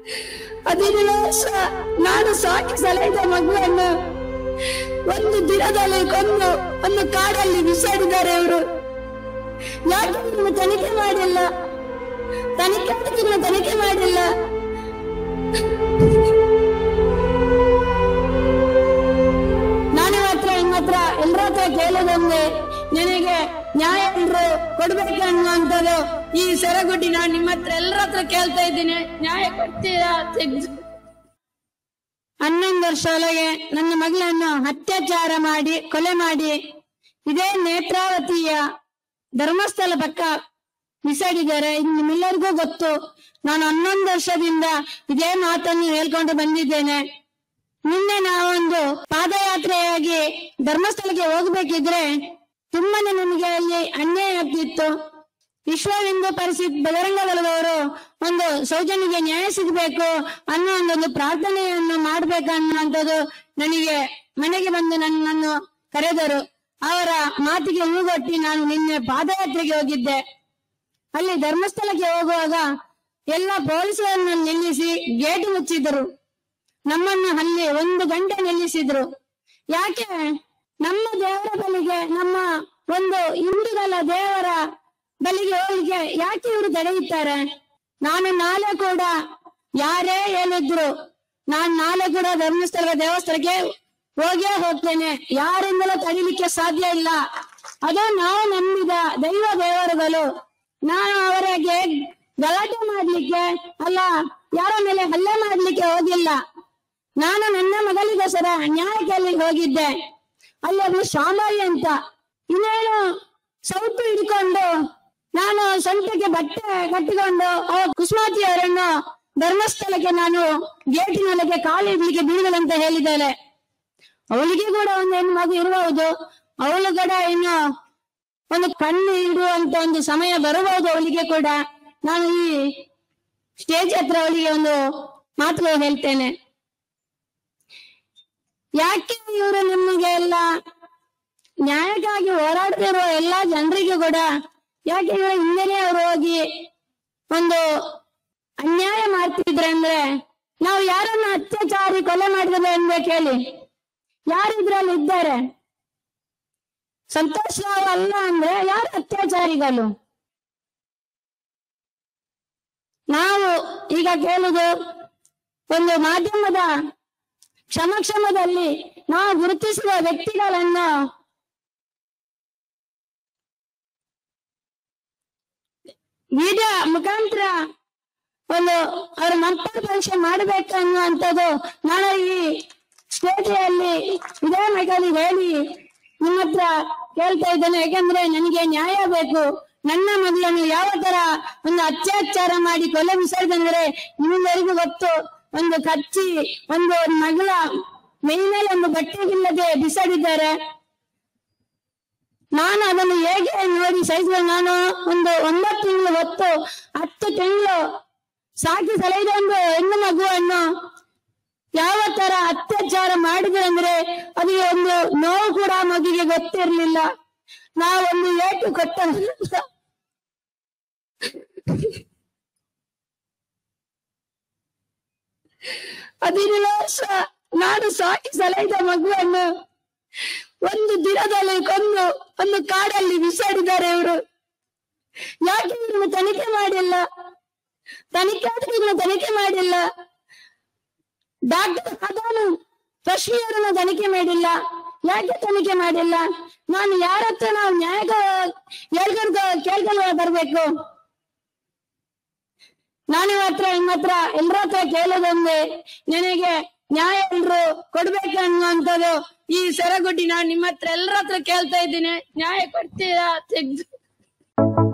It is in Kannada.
ಹದಿನೇಳು ವರ್ಷ ನಾನು ಸಾಕಿ ಸಲಹಿದ ಮಗುವನ್ನು ಒಂದು ದಿನದಲ್ಲಿ ಕೊಂದು ಒಂದು ಕಾಡಲ್ಲಿ ಬಿಸಾಡಿದ್ದಾರೆ ಅವರು ಯಾಕೆ ನೀವು ತನಿಖೆ ಮಾಡಿಲ್ಲ ತನಿಖೆ ನೀವು ತನಿಖೆ ಮಾಡಿಲ್ಲ ನಾನು ಮಾತ್ರ ನಿಮ್ಮ ಹತ್ರ ಎಲ್ಲರ ಹತ್ರ ಕೇಳೋದೊಂದೇ ನನಗೆ ನ್ಯಾಯ ಎಲ್ರು ಕೊಡ್ಬೇಕು ಅನ್ನುವಂಥದ್ದು ಈ ಸೆರಗುಡ್ಡಿ ನಾನು ನಿಮ್ಮ ಹತ್ರ ಎಲ್ಲರ ಹತ್ರ ಕೇಳ್ತಾ ಇದ್ದೀನಿ ನ್ಯಾಯ ಕೊಡ್ತೀರಾ ತೆಗ್ದು ಹನ್ನೊಂದು ವರ್ಷ ಒಳಗೆ ನನ್ನ ಮಗಳನ್ನು ಅತ್ಯಾಚಾರ ಮಾಡಿ ಕೊಲೆ ಮಾಡಿ ಇದೇ ನೇತ್ರಾವತಿಯ ಧರ್ಮಸ್ಥಳ ಪಕ್ಕ ಬಿಸಾಡಿದ್ದಾರೆ ಇದು ನಿಮ್ಮೆಲ್ಲರಿಗೂ ಗೊತ್ತು ನಾನು ಹನ್ನೊಂದು ವರ್ಷದಿಂದ ಇದೇ ಮಾತನ್ನು ಹೇಳ್ಕೊಂಡು ಬಂದಿದ್ದೇನೆ ನಿನ್ನೆ ನಾವೊಂದು ಪಾದಯಾತ್ರೆಯಾಗಿ ಧರ್ಮಸ್ಥಳಕ್ಕೆ ಹೋಗ್ಬೇಕಿದ್ರೆ ತುಂಬಾನೇ ನಮಗೆ ಅಲ್ಲಿ ಅನ್ಯಾಯ ಆಗ್ತಿತ್ತು ವಿಶ್ವ ಹಿಂದೂ ಪರಿಷತ್ ಬಜರಂಗ ದಳದವರು ಒಂದು ಸೌಜನ್ಯಗೆ ನ್ಯಾಯ ಸಿಗಬೇಕು ಅನ್ನೋ ಒಂದೊಂದು ಪ್ರಾರ್ಥನೆಯನ್ನು ಮಾಡ್ಬೇಕು ಅನ್ನುವಂಥದ್ದು ನನಗೆ ಮನೆಗೆ ಬಂದು ನನ್ನನ್ನು ಕರೆದರು ಅವರ ಮಾತಿಗೆ ಹೂಗೊಟ್ಟಿ ನಾನು ನಿನ್ನೆ ಪಾದಯಾತ್ರೆಗೆ ಹೋಗಿದ್ದೆ ಅಲ್ಲಿ ಧರ್ಮಸ್ಥಳಕ್ಕೆ ಹೋಗುವಾಗ ಎಲ್ಲ ಪೊಲೀಸರನ್ನು ನಿಲ್ಲಿಸಿ ಗೇಟ್ ಮುಚ್ಚಿದರು ನಮ್ಮನ್ನು ಅಲ್ಲಿ ಒಂದು ಗಂಟೆ ನಿಲ್ಲಿಸಿದ್ರು ಯಾಕೆ ನಮ್ಮ ದೇವರ ಬಲಿಗೆ ನಮ್ಮ ಒಂದು ಹಿಂದೂಗಳ ದೇವರ ಬಲಿಗೆ ಹೋಗ್ಲಿಕ್ಕೆ ಯಾಕೆ ಇವರು ತಡೆಯುತ್ತಾರೆ ನಾನು ನಾಳೆ ಕೂಡ ಯಾರೇ ಹೇಳಿದ್ರು ನಾನ್ ನಾಳೆ ಕೂಡ ಧರ್ಮಸ್ಥಳ ದೇವಸ್ಥಳಕ್ಕೆ ಹೋಗೇ ಹೋಗ್ತೇನೆ ಯಾರಿಂದಲೂ ತಡಿಲಿಕ್ಕೆ ಸಾಧ್ಯ ಇಲ್ಲ ಅದು ನಾವು ನಂಬಿದ ದೈವ ದೇವರುಗಳು ನಾನು ಅವರಿಗೆ ಗಲಾಟೆ ಮಾಡ್ಲಿಕ್ಕೆ ಅಲ್ಲ ಯಾರ ಮೇಲೆ ಹಲ್ಲೆ ಮಾಡ್ಲಿಕ್ಕೆ ಹೋಗಿಲ್ಲ ನಾನು ನನ್ನ ಮಗಳಿಗೋಸ್ಕರ ನ್ಯಾಯಕ್ಕಾಗಿ ಹೋಗಿದ್ದೆ ಅಲ್ಲಿ ಅದು ಶಾಂಭವಿ ಅಂತ ಇನ್ನೇನು ಸೌಟು ಹಿಡ್ಕೊಂಡು ನಾನು ಸೊಂಟಕ್ಕೆ ಬಟ್ಟೆ ಕಟ್ಟಿಕೊಂಡು ಆ ಕುಸುಮಾತಿ ಅವರನ್ನು ಧರ್ಮಸ್ಥಳಕ್ಕೆ ನಾನು ಗೇಟಿನೊಳಗೆ ಕಾಲು ಇಡ್ಲಿಕ್ಕೆ ಬೀಳದಂತ ಹೇಳಿದ್ದಾಳೆ ಅವಳಿಗೆ ಕೂಡ ಒಂದು ಹೆಣ್ಣು ಮಗು ಇರಬಹುದು ಅವಳು ಕೂಡ ಇನ್ನು ಒಂದು ಕಣ್ಣು ಇಡುವಂತ ಒಂದು ಸಮಯ ಬರಬಹುದು ಅವಳಿಗೆ ಕೂಡ ನಾನು ಈ ಸ್ಟೇಜ್ ಹತ್ರ ಅವಳಿಗೆ ಒಂದು ಮಾತುಗಳು ಹೇಳ್ತೇನೆ ಯಾಕೆ ಇವರು ನಮಗೆ ಎಲ್ಲ ನ್ಯಾಯಕ್ಕಾಗಿ ಹೋರಾಡ್ತಿರುವ ಎಲ್ಲಾ ಜನರಿಗೂ ಕೂಡ ಯಾಕೆ ಇವರ ಹಿಂದೆನೆ ಅವರು ಹೋಗಿ ಒಂದು ಅನ್ಯಾಯ ಮಾಡ್ತಿದ್ರೆ ಅಂದ್ರೆ ನಾವು ಯಾರನ್ನ ಅತ್ಯಾಚಾರಿ ಕೊಲೆ ಮಾಡಿದ್ರೆ ಅನ್ಬೇಕು ಹೇಳಿ ಯಾರು ಇದ್ರಲ್ಲಿ ಇದ್ದಾರೆ ಸಂತೋಷ್ ರಾವ್ ಅಲ್ಲ ಅಂದ್ರೆ ಯಾರು ಅತ್ಯಾಚಾರಿಗಳು ನಾವು ಈಗ ಕೇಳುದು ಒಂದು ಮಾಧ್ಯಮದ ಕ್ಷಮಕ್ಷಮದಲ್ಲಿ ನಾವು ಗುರುತಿಸುವ ವ್ಯಕ್ತಿಗಳನ್ನು ವಿಡಿಯೋ ಮುಖಾಂತರ ಒಂದು ಅವ್ರ ಮಕ್ಕಳ ಪರೀಕ್ಷೆ ಮಾಡ್ಬೇಕು ಅನ್ನುವಂಥದ್ದು ನಾನು ಈ ಸ್ಟೇಜಿಯಲ್ಲಿ ಇದೇ ಮಗಲಿ ಹೇಳಿ ನಿಮ್ಮ ಹತ್ರ ಕೇಳ್ತಾ ಇದ್ದೇನೆ ಯಾಕಂದ್ರೆ ನನಗೆ ನ್ಯಾಯ ಬೇಕು ನನ್ನ ಮಗಳನ್ನು ಯಾವ ತರ ಒಂದು ಅತ್ಯಾಚಾರ ಮಾಡಿ ಕೊಲೆ ಬಿಸಾಡಿದಂದ್ರೆ ನಿಮ್ಮೆಲ್ಲರಿಗೂ ಗೊತ್ತು ಒಂದು ಕಚ್ಚಿ ಒಂದು ಮಗಳ ಮೈ ಮೇಲೆ ಒಂದು ಬಟ್ಟೆಗಿಲ್ಲದೆ ಬಿಸಾಡಿದ್ದಾರೆ ನಾನು ಅದನ್ನು ಹೇಗೆ ನೋಡಿ ಸಹಿಸಿದ ನಾನು ಒಂದು ಒಂಬತ್ತು ತಿಂಗಳು ಹೊತ್ತು ಹತ್ತು ತಿಂಗಳು ಸಾಕಿ ಸಲಹಿದ ಒಂದು ಹೆಣ್ಣು ಮಗುವನ್ನು ಯಾವ ತರ ಅತ್ಯಾಚಾರ ಮಾಡಿದ್ರೆ ಅಂದ್ರೆ ಅದು ಒಂದು ನೋವು ಕೂಡ ಆ ಮಗುವಿಗೆ ಗೊತ್ತಿರ್ಲಿಲ್ಲ ನಾವೊಂದು ಏಟು ಕೊಟ್ಟ ನಂತರ ಹದಿನೇಳು ವರ್ಷ ನಾನು ಸಾಕಿ ಸಲಹಿದ ಮಗುವನ್ನು ಒಂದು ದಿನದಲ್ಲಿ ಕೊಂದು ಒಂದು ಕಾಡಲ್ಲಿ ಬಿಸಾಡಿದ್ದಾರೆ ಇವರು ಯಾಕೆ ಇವ್ರನ್ನ ತನಿಖೆ ಮಾಡಿಲ್ಲ ತನಿಖೆ ಆದ್ರೆ ತನಿಖೆ ಮಾಡಿಲ್ಲ ಡಾಕ್ಟರ್ ಅದಾನು ರಶ್ಮಿಯವರನ್ನ ತನಿಖೆ ಮಾಡಿಲ್ಲ ಯಾಕೆ ತನಿಖೆ ಮಾಡಿಲ್ಲ ನಾನು ಯಾರ ಹತ್ರ ನಾವು ನ್ಯಾಯ ಹೇಳ್ಕೊಂಡು ಕೇಳ್ಕೊಂಡು ಬರ್ಬೇಕು ನಾನು ಹತ್ರ ನಿಮ್ಮ ಹತ್ರ ಎಲ್ಲರ ಹತ್ರ ಕೇಳೋದೊಂದೇ ನನಗೆ ನ್ಯಾಯ ಎಲ್ರು ಕೊಡ್ಬೇಕು ಅನ್ನುವಂಥದ್ದು ಈ ಸೆರಗುಡ್ಡಿ ನಾನು ನಿಮ್ಮ ಹತ್ರ ಎಲ್ಲರ ಹತ್ರ ಕೇಳ್ತಾ ಇದ್ದೀನಿ ನ್ಯಾಯ ಕೊಡ್ತೀರಾ ತೆಗ್ದು